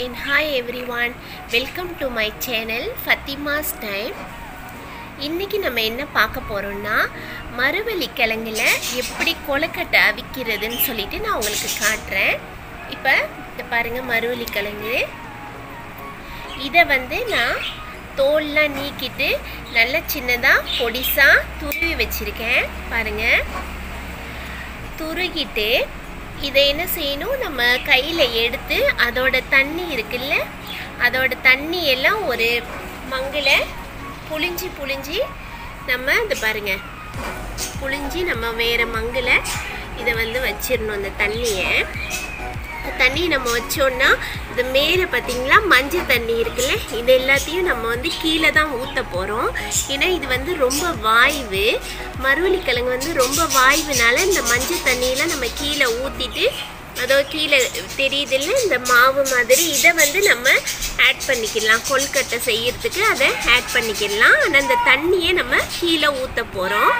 and hi everyone welcome to my channel Fathima's time இன்றைக்கி நம்ம என்ன பார்க்க போகிறோம்னா மறுவள்ளி கிழங்குல எப்படி கொழுக்கட்டை அவிக்கிறதுன்னு சொல்லிட்டு நான் உங்களுக்கு காட்டுறேன் இப்போ இதை பாருங்கள் மறுவள்ளி கிழங்கு இதை வந்து நான் தோல்லாம் நீக்கிட்டு நல்ல சின்னதாக பொடிசாக துருவி வச்சுருக்கேன் பாருங்கள் துருகிட்டு இதை என்ன செய்யணும் நம்ம கையில் எடுத்து அதோட தண்ணி இருக்குல்ல அதோட தண்ணி எல்லாம் ஒரு மங்கில் புளிஞ்சி புளிஞ்சி நம்ம இந்த பாருங்க புளிஞ்சி நம்ம வேறு மங்கில் இதை வந்து வச்சிடணும் அந்த தண்ணியை தண்ணி நம்ம வச்சோன்னா இது மேலே பார்த்தீங்களா மஞ்சள் தண்ணி இருக்குல்ல இது எல்லாத்தையும் நம்ம வந்து கீழே தான் ஊற்ற போகிறோம் ஏன்னா இது வந்து ரொம்ப வாய்வு மருவள்ளிக்கிழங்கு வந்து ரொம்ப வாய்வுனால இந்த மஞ்சள் தண்ணியெலாம் நம்ம கீழே ஊற்றிட்டு அதோ கீழே தெரியுதுல்ல இந்த மாவு மாதிரி இதை வந்து நம்ம ஆட் பண்ணிக்கலாம் கொல்கட்டை செய்யறதுக்கு அதை ஆட் பண்ணிக்கலாம் ஆனால் இந்த தண்ணியை நம்ம கீழே ஊற்ற போகிறோம்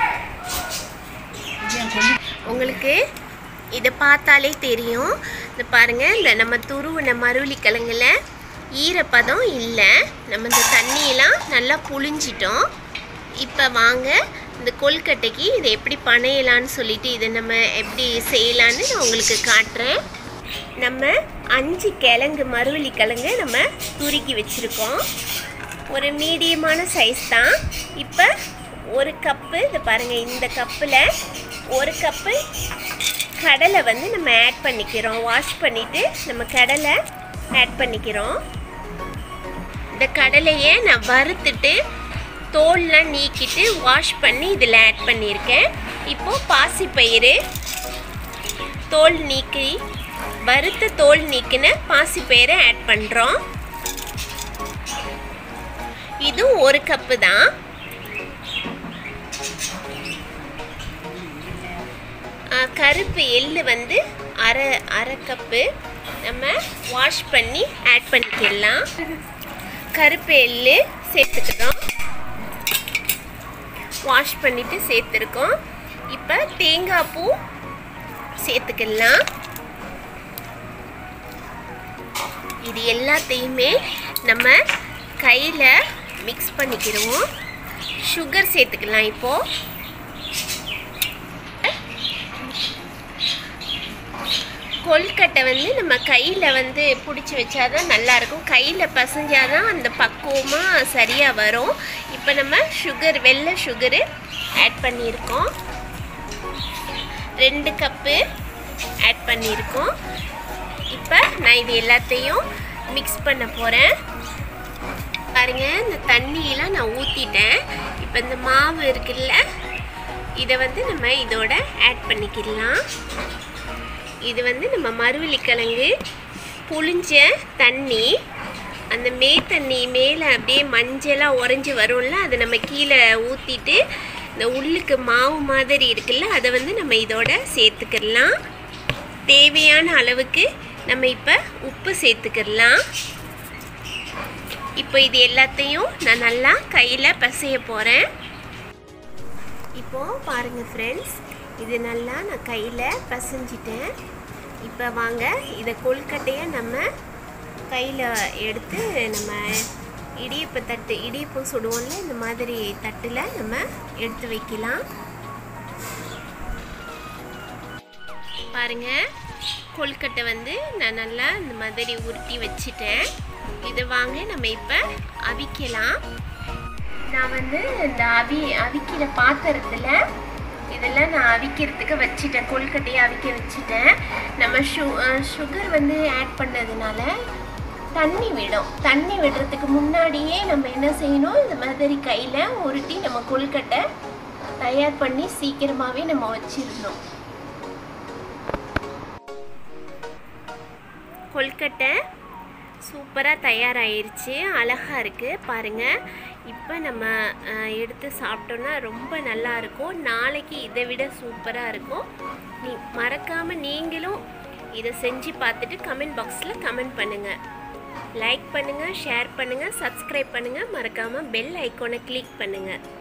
உங்களுக்கு இதை பார்த்தாலே தெரியும் இந்த பாருங்கள் இந்த நம்ம துருவின மருளி கிழங்குல ஈரப்பதம் இல்லை நம்ம இந்த தண்ணியெல்லாம் நல்லா புழிஞ்சிட்டோம் இப்போ வாங்க இந்த கொல்கட்டைக்கு இதை எப்படி பனையலான்னு சொல்லிட்டு இதை நம்ம எப்படி செய்யலான்னு நான் உங்களுக்கு காட்டுறேன் நம்ம அஞ்சு கிழங்கு மருவள்ளி கிழங்கு நம்ம துருக்கி வச்சுருக்கோம் ஒரு மீடியமான சைஸ் தான் இப்போ ஒரு கப்பு இதை பாருங்கள் இந்த கப்பில் ஒரு கப்பு கடலை வந்து நம்ம ஆட் பண்ணிக்கிறோம் வாஷ் பண்ணிவிட்டு நம்ம கடலை ஆட் பண்ணிக்கிறோம் இந்த கடலையை நான் வறுத்துட்டு தோல்லாம் நீக்கிட்டு வாஷ் பண்ணி இதில் ஆட் பண்ணியிருக்கேன் இப்போது பாசிப்பயிறு தோல் நீக்கி வறுத்த தோல் நீக்கின பாசிப்பயிரை ஆட் பண்ணுறோம் இது ஒரு கப்பு தான் கருப்பு எள்ளு வந்து அரை அரை கப்பு நம்ம வாஷ் பண்ணி ஆட் பண்ணிக்கலாம் கருப்பு எள்ளு சேர்த்துக்கிறோம் வாஷ் பண்ணிவிட்டு சேர்த்துருக்கோம் இப்போ தேங்காய் பூ சேர்த்துக்கலாம் இது எல்லாத்தையுமே நம்ம கையில் மிக்ஸ் பண்ணிக்கிறோம் சுகர் சேர்த்துக்கலாம் இப்போது கொல்கட்டை வந்து நம்ம கையில் வந்து பிடிச்சி வச்சாதான் நல்லாயிருக்கும் கையில் பசைஞ்சாதான் அந்த பக்குவமாக சரியாக வரும் இப்போ நம்ம சுகர் வெள்ளை சுகரு ஆட் பண்ணியிருக்கோம் ரெண்டு கப்பு ஆட் பண்ணியிருக்கோம் இப்போ நான் இது எல்லாத்தையும் மிக்ஸ் பண்ண போகிறேன் பாருங்க இந்த தண்ணியெலாம் நான் ஊற்றிட்டேன் இப்போ இந்த மாவு இருக்குல்ல இதை வந்து நம்ம இதோட ஆட் பண்ணிக்கலாம் இது வந்து நம்ம மருவள்ளிக்கிழங்கு புளிஞ்ச தண்ணி அந்த மே தண்ணி மேலே அப்படியே மஞ்சளாக உறைஞ்சி வரும்ல அதை நம்ம கீழே ஊற்றிட்டு இந்த உள்ளுக்கு மாவு மாதிரி இருக்குல்ல அதை வந்து நம்ம இதோட சேர்த்துக்கிடலாம் தேவையான அளவுக்கு நம்ம இப்போ உப்பு சேர்த்துக்கிடலாம் இப்போ இது எல்லாத்தையும் நான் நல்லா கையில் பசைய போகிறேன் இப்போது பாருங்கள் ஃப்ரெண்ட்ஸ் இது நல்லா நான் கையில் பசைஞ்சிட்டேன் இப்போ வாங்க இதை கொழுக்கட்டையை நம்ம கையில் எடுத்து நம்ம இடியப்ப தட்டு இடியப்பம் சுடுவோம்ல இந்த மாதிரி தட்டில் நம்ம எடுத்து வைக்கலாம் பாருங்க கொழுக்கட்டை வந்து நான் நல்லா இந்த மாதிரி உருட்டி வச்சுட்டேன் இதை வாங்க நம்ம இப்போ அவிக்கலாம் நான் வந்து இந்த அவி அவிக்கிற பாத்திரத்தில் இதெல்லாம் நான் அவிக்கிறதுக்கு வச்சுட்டேன் கொழுக்கட்டையை அவிக்க வச்சுட்டேன் நம்ம சு சுகர் வந்து ஆட் பண்ணதுனால தண்ணி விடும் தண்ணி விடுறதுக்கு முன்னாடியே நம்ம என்ன செய்யணும் இந்த மாதிரி கையில் உருட்டி நம்ம கொழுக்கட்டை தயார் பண்ணி சீக்கிரமாகவே நம்ம வச்சிடணும் கொழுக்கட்டை சூப்பராக தயாராகிருச்சு அழகாக இருக்குது பாருங்கள் இப்போ நம்ம எடுத்து சாப்பிட்டோன்னா ரொம்ப நல்லா இருக்கும் நாளைக்கு இதை விட சூப்பராக இருக்கும் நீ மறக்காமல் நீங்களும் இதை செஞ்சு பார்த்துட்டு கமெண்ட் பாக்ஸில் கமெண்ட் பண்ணுங்கள் லைக் பண்ணுங்கள் ஷேர் பண்ணுங்கள் சப்ஸ்கிரைப் பண்ணுங்கள் மறக்காமல் பெல் ஐக்கோனை கிளிக் பண்ணுங்கள்